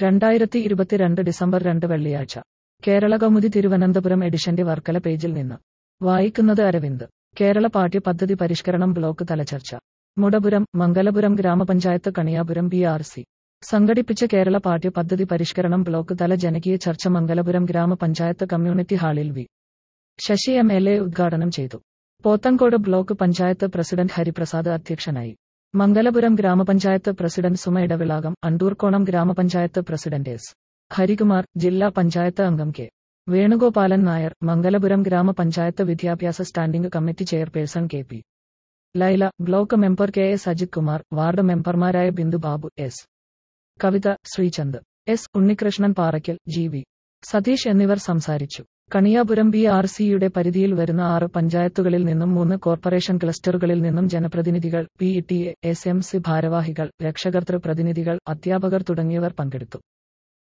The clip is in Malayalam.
രണ്ടായിരത്തി ഇരുപത്തിരണ്ട് ഡിസംബർ രണ്ട് വെള്ളിയാഴ്ച കേരള കൗമുദി തിരുവനന്തപുരം എഡിഷന്റെ വർക്കല പേജിൽ നിന്ന് വായിക്കുന്നത് അരവിന്ദ് കേരള പാഠ്യ പദ്ധതി പരിഷ്കരണം ബ്ലോക്ക് തലചർച്ച മുടപുരം മംഗലപുരം ഗ്രാമപഞ്ചായത്ത് കണിയാപുരം ബി ആർ സി സംഘടിപ്പിച്ച കേരള പാഠ്യ പദ്ധതി പരിഷ്കരണം ബ്ലോക്ക് തല ജനകീയ ചർച്ച മംഗലപുരം ഗ്രാമപഞ്ചായത്ത് കമ്മ്യൂണിറ്റി ഹാളിൽ V Sasi M L A ഉദ്ഘാടനം ചെയ്തു പോത്തങ്കോട് ബ്ലോക്ക് പഞ്ചായത്ത് പ്രസിഡന്റ് ഹരിപ്രസാദ് അധ്യക്ഷനായി മംഗലപുരം ഗ്രാമപഞ്ചായത്ത് പ്രസിഡന്റ് സുമ ഇടവിളാകം അണ്ടൂർക്കോണം ഗ്രാമപഞ്ചായത്ത് പ്രസിഡന്റ് എസ് ഹരികുമാർ ജില്ലാ പഞ്ചായത്ത് അംഗം കെ വേണുഗോപാലൻ നായർ മംഗലപുരം ഗ്രാമപഞ്ചായത്ത് വിദ്യാഭ്യാസ standing committee chairperson K P Laila block member K S Ajith Kumar ward മെമ്പർമാരായ Bindu Babu S Kavitha Sreechand S Unnikrishnan Paraykkal G V Satheesh എന്നിവർ സംസാരിച്ചു കണിയാപുരം ബി ആർ സിയുടെ പരിധിയിൽ വരുന്ന ആറ് പഞ്ചായത്തുകളിൽ നിന്നും മൂന്ന് കോർപ്പറേഷൻ ക്ലസ്റ്ററുകളിൽ നിന്നും ജനപ്രതിനിധികൾ P T A S M C ഭാരവാഹികൾ രക്ഷകർതൃ പ്രതിനിധികൾ അധ്യാപകർ തുടങ്ങിയവർ പങ്കെടുത്തു